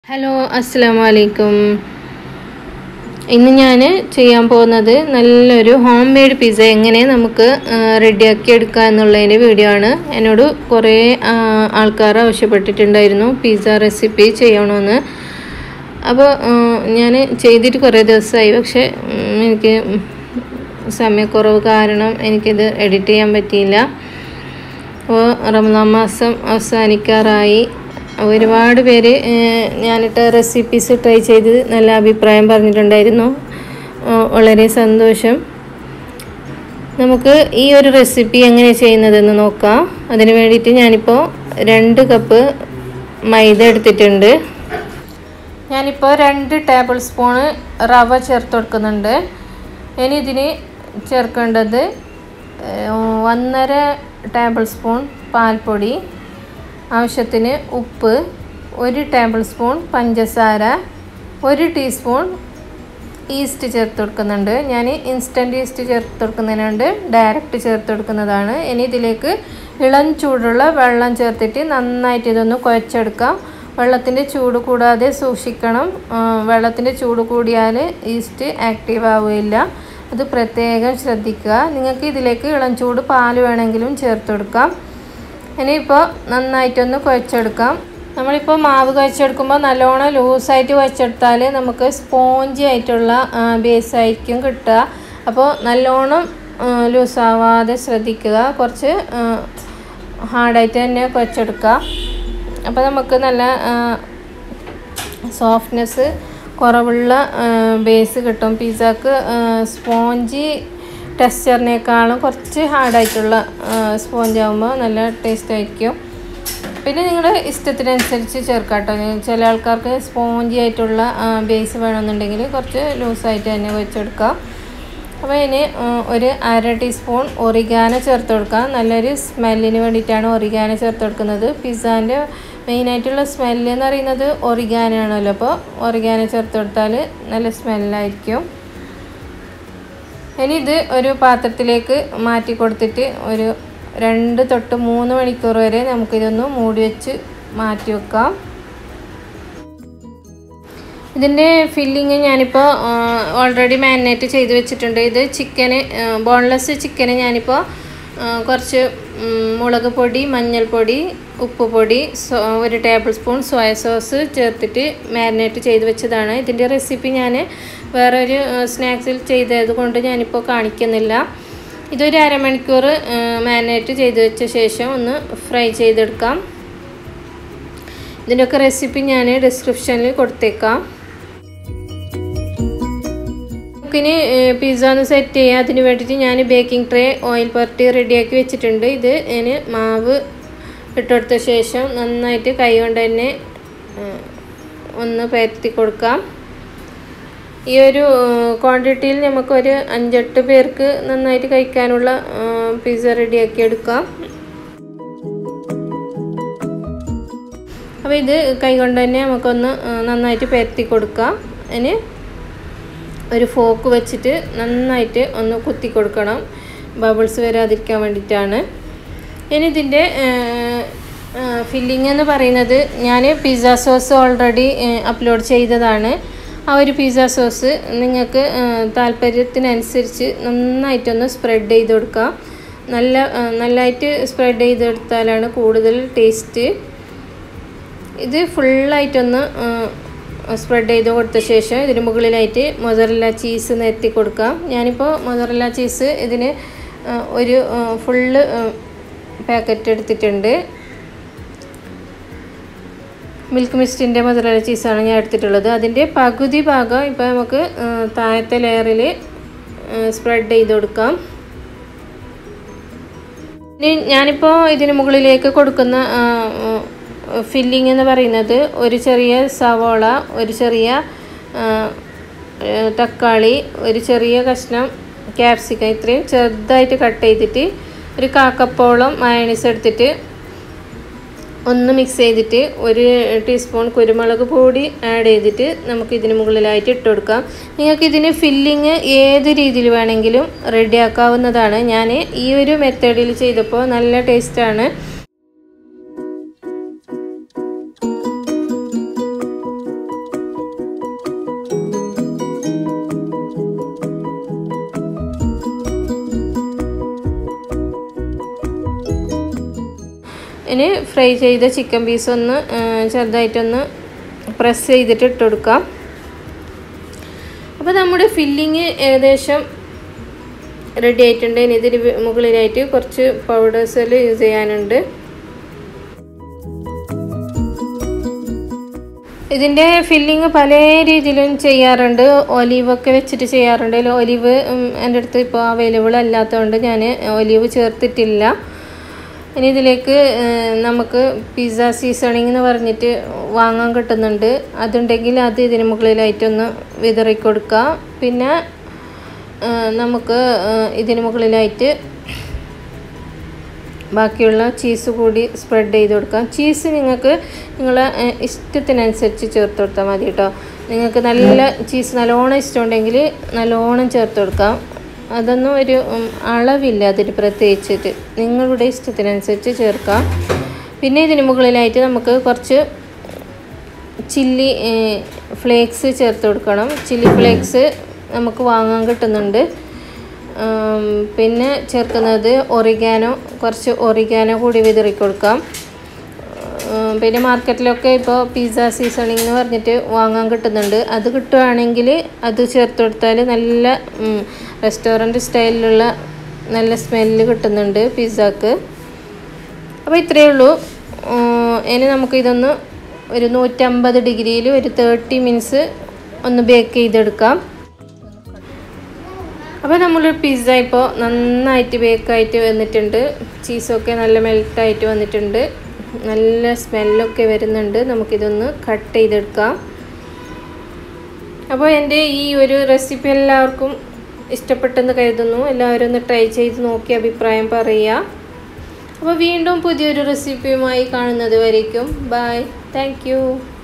hello അസ്സാം വലൈക്കും ഇന്ന് ഞാൻ ചെയ്യാൻ പോകുന്നത് നല്ലൊരു ഹോം മെയ്ഡ് പിസ്സ എങ്ങനെ നമുക്ക് റെഡിയാക്കി എടുക്കുക എന്നുള്ളതിൻ്റെ വീഡിയോ ആണ് എന്നോട് കുറേ ആൾക്കാർ ആവശ്യപ്പെട്ടിട്ടുണ്ടായിരുന്നു പിസ്സ റെസിപ്പി ചെയ്യണമെന്ന് അപ്പോൾ ഞാൻ ചെയ്തിട്ട് കുറേ ദിവസമായി പക്ഷേ ഉം, എനിക്ക് സമയക്കുറവ് കാരണം എനിക്കിത് എഡിറ്റ് ചെയ്യാൻ പറ്റിയില്ല അപ്പോൾ റമദാൻ മാസം അവസാനിക്കാറായി ഒരുപാട് പേര് ഏഹ്, ഞാനിട്ട റെസിപ്പീസ് ട്രൈ ചെയ്ത് നല്ല അഭിപ്രായം പറഞ്ഞിട്ടുണ്ടായിരുന്നു ഏഹ്, വളരെ സന്തോഷം നമുക്ക് ഈ ഒരു റെസിപ്പി എങ്ങനെ ചെയ്യുന്നതെന്ന് നോക്കാം അതിന് വേണ്ടിയിട്ട് ഞാനിപ്പോൾ രണ്ട് കപ്പ് മൈദ എടുത്തിട്ടുണ്ട് ഞാനിപ്പോൾ രണ്ട് ടേബിൾ സ്പൂണ് റവ ചേർത്ത് കൊടുക്കുന്നുണ്ട് ഇനി ഇതിന് ചേർക്കേണ്ടത് ഏഹ്, ഒന്നര ടേബിൾ സ്പൂൺ പാൽപ്പൊടി ആവശ്യത്തിന് ഉപ്പ് ഒരു ടേബിൾ സ്പൂൺ പഞ്ചസാര ഒരു ടീസ്പൂൺ ഈസ്റ്റ് ചേർത്ത് കൊടുക്കുന്നുണ്ട് ഞാൻ ഇൻസ്റ്റൻറ്റ് ഈസ്റ്റ് ചേർത്ത് കൊടുക്കുന്നതിനുണ്ട് ഡയറക്റ്റ് ചേർത്ത് കൊടുക്കുന്നതാണ് ഇനി ഇതിലേക്ക് ഇളം ചൂടുള്ള വെള്ളം ചേർത്തിട്ട് നന്നായിട്ട് ഇതൊന്ന് കുഴച്ചെടുക്കാം വെള്ളത്തിൻ്റെ ചൂട് കൂടാതെ സൂക്ഷിക്കണം വെള്ളത്തിൻ്റെ ചൂട് കൂടിയാൽ ഈസ്റ്റ് ആക്റ്റീവ് ആവുകയില്ല അത് പ്രത്യേകം ശ്രദ്ധിക്കുക നിങ്ങൾക്ക് ഇതിലേക്ക് ഇളം ചൂട് പാൽ വേണമെങ്കിലും ചേർത്ത് കൊടുക്കാം ഇനിയിപ്പോൾ നന്നായിട്ടൊന്ന് കുഴച്ചെടുക്കാം നമ്മളിപ്പോൾ മാവ് കുഴച്ചെടുക്കുമ്പോൾ നല്ലോണം ലൂസായിട്ട് കുഴച്ചെടുത്താൽ നമുക്ക് സ്പോഞ്ചി ആയിട്ടുള്ള ബേസ് ആയിരിക്കും കിട്ടുക അപ്പോൾ നല്ലോണം ലൂസാവാതെ ശ്രദ്ധിക്കുക കുറച്ച് ഹാർഡായിട്ട് തന്നെ കുഴച്ചെടുക്കുക അപ്പോൾ നമുക്ക് നല്ല സോഫ്റ്റ്നെസ് കുറവുള്ള ബേസ് കിട്ടും പിസ്സക്ക് സ്പോഞ്ചി ടെക്സ്ചറിനേക്കാളും കുറച്ച് ഹാർഡായിട്ടുള്ള സ്പോഞ്ച് ആകുമ്പോൾ നല്ല ടേസ്റ്റ് ആയിരിക്കും പിന്നെ നിങ്ങളുടെ ഇഷ്ടത്തിനനുസരിച്ച് ചേർക്കാം കേട്ടോ ചില ആൾക്കാർക്ക് സ്പോഞ്ചി ആയിട്ടുള്ള ബേസ് വേണമെന്നുണ്ടെങ്കിൽ കുറച്ച് ലൂസായിട്ട് തന്നെ വെച്ചെടുക്കാം അപ്പോൾ ഇനി ഒരു അര ടീസ്പൂൺ ഒറിഗാനോ ചേർത്ത് കൊടുക്കാം നല്ലൊരു സ്മെല്ലിന് വേണ്ടിയിട്ടാണ് ഒറിഗാനോ ചേർത്ത് കൊടുക്കുന്നത് പിസ്സാൻ്റെ മെയിനായിട്ടുള്ള സ്മെല്ല് എന്ന് പറയുന്നത് ഒറിഗാനോ ആണല്ലോ അപ്പോൾ ഒറിഗാനോ ചേർത്ത് കൊടുത്താൽ നല്ല സ്മെല്ലായിരിക്കും ഇനി ഇത് ഒരു പാത്രത്തിലേക്ക് മാറ്റി കൊടുത്തിട്ട് ഒരു രണ്ട് തൊട്ട് മൂന്ന് മണിക്കൂർ വരെ നമുക്കിതൊന്ന് മൂടി വെച്ച് മാറ്റി വെക്കാം ഇതിൻ്റെ ഫില്ലിങ് ഞാനിപ്പോൾ ഓൾറെഡി മാരിനേറ്റ് ചെയ്ത് വെച്ചിട്ടുണ്ട് ഇത് ചിക്കന് ബോൺലെസ് ചിക്കന് ഞാനിപ്പോൾ കുറച്ച് മുളക് പൊടി മഞ്ഞൾപ്പൊടി ഉപ്പ് പൊടി ഒരു ടേബിൾ സ്പൂൺ സോയ സോസ് ചേർത്തിട്ട് മാരിനേറ്റ് ചെയ്ത് വെച്ചതാണ് ഇതിൻ്റെ റെസിപ്പി ഞാൻ വേറൊരു സ്നാക്സിൽ ചെയ്തത് കൊണ്ട് ഞാനിപ്പോൾ കാണിക്കുന്നില്ല ഇതൊരു അരമണിക്കൂർ മാരിനേറ്റ് ചെയ്ത് വെച്ച ശേഷം ഒന്ന് ഫ്രൈ ചെയ്തെടുക്കാം ഇതിൻ്റെയൊക്കെ റെസിപ്പി ഞാൻ ഡിസ്ക്രിപ്ഷനിൽ കൊടുത്തേക്കാം നമുക്കിനി പിസ്സ ഒന്ന് സെറ്റ് ചെയ്യാം അതിന് വേണ്ടിയിട്ട് ഞാൻ ബേക്കിംഗ് ട്രേ ഓയിൽ പുരട്ടി റെഡിയാക്കി വെച്ചിട്ടുണ്ട് ഇത് ഞാൻ മാവ് ഇട്ടെടുത്ത ശേഷം നന്നായിട്ട് കൈ കൊണ്ട് തന്നെ ഒന്ന് പരത്തി കൊടുക്കാം ഈ ഒരു ക്വാണ്ടിറ്റിയിൽ നമുക്കൊരു അഞ്ചെട്ട് പേർക്ക് നന്നായിട്ട് കഴിക്കാനുള്ള പിസ്സ റെഡിയാക്കി എടുക്കാം അപ്പോൾ ഇത് കൈകൊണ്ട് തന്നെ നമുക്കൊന്ന് നന്നായിട്ട് പരത്തി കൊടുക്കാം അതിന് ഒരു ഫോക്ക് വെച്ചിട്ട് നന്നായിട്ട് ഒന്ന് കുത്തി കൊടുക്കണം ബബിൾസ് വരാതിരിക്കാൻ വേണ്ടിയിട്ടാണ് ഇനി ഇതിൻ്റെ ഫില്ലിംഗ് എന്ന് പറയുന്നത് ഞാൻ പിസ്സ സോസ് ഓൾറെഡി അപ്ലോഡ് ചെയ്തതാണ് ആ ഒരു പിസ്സ സോസ് നിങ്ങൾക്ക് താല്പര്യത്തിനനുസരിച്ച് നന്നായിട്ടൊന്ന് സ്പ്രെഡ് ചെയ്ത് കൊടുക്കാം നല്ല നല്ലതായിട്ട് സ്പ്രെഡ് ചെയ്തെടുത്താലാണ് കൂടുതൽ ടേസ്റ്റ് ഇത് ഫുള്ളായിട്ടൊന്ന് സ്പ്രെഡ് ചെയ്ത് കൊടുത്ത ശേഷം ഇതിന് മുകളിലായിട്ട് മൊസറല്ല ചീസ് നിരത്തി കൊടുക്കാം ഞാനിപ്പോൾ മൊസറല്ല ചീസ് ഇതിന് ഒരു ഫുള്ള് പാക്കറ്റ് എടുത്തിട്ടുണ്ട് മിൽക്ക് മിസ്റ്റിൻ്റെ മൊസറല്ല ചീസാണ് ഞാൻ എടുത്തിട്ടുള്ളത് അതിൻ്റെ പകുതി ഭാഗം ഇപ്പോൾ നമുക്ക് താഴത്തെ ലെയറിൽ സ്പ്രെഡ് ചെയ്ത് കൊടുക്കാം ഇനി ഞാനിപ്പോൾ ഇതിന് മുകളിലേക്ക് കൊടുക്കുന്ന ഫില്ലിംഗ് എന്ന് പറയുന്നത് ഒരു ചെറിയ സവോള ഒരു ചെറിയ തക്കാളി ഒരു ചെറിയ കഷ്ണം ക്യാപ്സിക്കം ഇത്രയും ചെറുതായിട്ട് കട്ട് ചെയ്തിട്ട് ഒരു കാക്കപ്പോളം മയണീസ് എടുത്തിട്ട് ഒന്ന് മിക്സ് ചെയ്തിട്ട് ഒരു ടീസ്പൂൺ കുരുമുളക് പൊടി ആഡ് ചെയ്തിട്ട് നമുക്ക് ഇതിന് മുകളിലായിട്ട് ഇട്ട് കൊടുക്കാം നിങ്ങൾക്ക് ഇതിന് ഫില്ലിങ് ഏത് രീതിയിൽ വേണമെങ്കിലും റെഡിയാക്കാവുന്നതാണ് ഞാൻ ഈ ഒരു മെത്തേഡിൽ ചെയ്തപ്പോൾ നല്ല ടേസ്റ്റാണ് ഇനി ഫ്രൈ ചെയ്ത ചിക്കൻ പീസ് ഒന്ന് ചെറുതായിട്ടൊന്ന് പ്രസ് ചെയ്തിട്ട് ഇട്ട് കൊടുക്കാം അപ്പോൾ നമ്മുടെ ഫില്ലിങ് ഏകദേശം റെഡി ആയിട്ടുണ്ട് ഇനി ഇതിന് മുകളിലായിട്ട് കുറച്ച് പൗഡേഴ്സിൽ യൂസ് ചെയ്യാനുണ്ട് ഇതിൻ്റെ ഫില്ലിങ് പല രീതിയിലും ചെയ്യാറുണ്ട് ഒലീവൊക്കെ വെച്ചിട്ട് ചെയ്യാറുണ്ട് ഒലിവ് എൻ്റെ അടുത്ത് ഇപ്പോൾ അവൈലബിൾ അല്ലാത്തതുകൊണ്ട് ഞാൻ ഒലീവ് ചേർത്തിട്ടില്ല ഇനി ഇതിലേക്ക് നമുക്ക് പിസ്സ സീസണിങ് എന്ന് പറഞ്ഞിട്ട് വാങ്ങാൻ കിട്ടുന്നുണ്ട് അതുണ്ടെങ്കിൽ അത് ഇതിന് മുകളിലായിട്ടൊന്ന് വിതറി കൊടുക്കുക പിന്നെ നമുക്ക് ഇതിന് മുകളിലായിട്ട് ബാക്കിയുള്ള ചീസ് കൂടി സ്പ്രെഡ് ചെയ്ത് കൊടുക്കാം ചീസ് നിങ്ങൾക്ക് നിങ്ങളെ ഇഷ്ടത്തിനനുസരിച്ച് ചേർത്ത് കൊടുത്താൽ മതി കേട്ടോ നിങ്ങൾക്ക് നല്ല ചീസ് നല്ലോണം ഇഷ്ടമുണ്ടെങ്കിൽ നല്ലോണം ചേർത്ത് കൊടുക്കാം അതൊന്നും ഒരു അളവില്ല അതിൽ പ്രത്യേകിച്ചിട്ട് നിങ്ങളുടെ ഇഷ്ടത്തിനനുസരിച്ച് ചേർക്കാം പിന്നെ ഇതിന് മുകളിലായിട്ട് നമുക്ക് കുറച്ച് ചില്ലി ഫ്ലേക്സ് ചേർത്ത് കൊടുക്കണം ചില്ലി ഫ്ലേക്സ് നമുക്ക് വാങ്ങാൻ കിട്ടുന്നുണ്ട് പിന്നെ ചേർക്കുന്നത് ഒറിഗാനോ കുറച്ച് ഒറിഗാനോ കൂടി വിതറി കൊടുക്കാം പിന്നെ മാർക്കറ്റിലൊക്കെ ഇപ്പോൾ പിസ്സ സീസണിങ് എന്ന് പറഞ്ഞിട്ട് വാങ്ങാൻ കിട്ടുന്നുണ്ട് അത് കിട്ടുകയാണെങ്കിൽ അത് ചേർത്ത് കൊടുത്താൽ നല്ല റെസ്റ്റോറൻറ്റ് സ്റ്റൈലിലുള്ള നല്ല സ്മെല്ല് കിട്ടുന്നുണ്ട് പിസ്സക്ക് അപ്പോൾ ഇത്രയേ ഉള്ളൂ ഇനി നമുക്കിതൊന്ന് ഒരു നൂറ്റമ്പത് ഡിഗ്രിയിൽ ഒരു തേർട്ടി മിനിറ്റ്സ് ഒന്ന് ബേക്ക് ചെയ്തെടുക്കാം അപ്പോൾ നമ്മൾ പിസ്സ ഇപ്പോൾ നന്നായിട്ട് ബേക്കായിട്ട് വന്നിട്ടുണ്ട് ചീസൊക്കെ നല്ല മെൽട്ടായിട്ട് വന്നിട്ടുണ്ട് നല്ല സ്മെല്ലൊക്കെ വരുന്നുണ്ട് നമുക്കിതൊന്ന് കട്ട് ചെയ്തെടുക്കാം അപ്പോൾ എൻ്റെ ഈ ഒരു റെസിപ്പി എല്ലാവർക്കും ഇഷ്ടപ്പെട്ടെന്ന് കരുതുന്നു എല്ലാവരും ഒന്ന് ട്രൈ ചെയ്ത് നോക്കി അഭിപ്രായം പറയുക അപ്പോൾ വീണ്ടും പുതിയൊരു റെസിപ്പിയുമായി കാണുന്നത് വരയ്ക്കും ബൈ താങ്ക്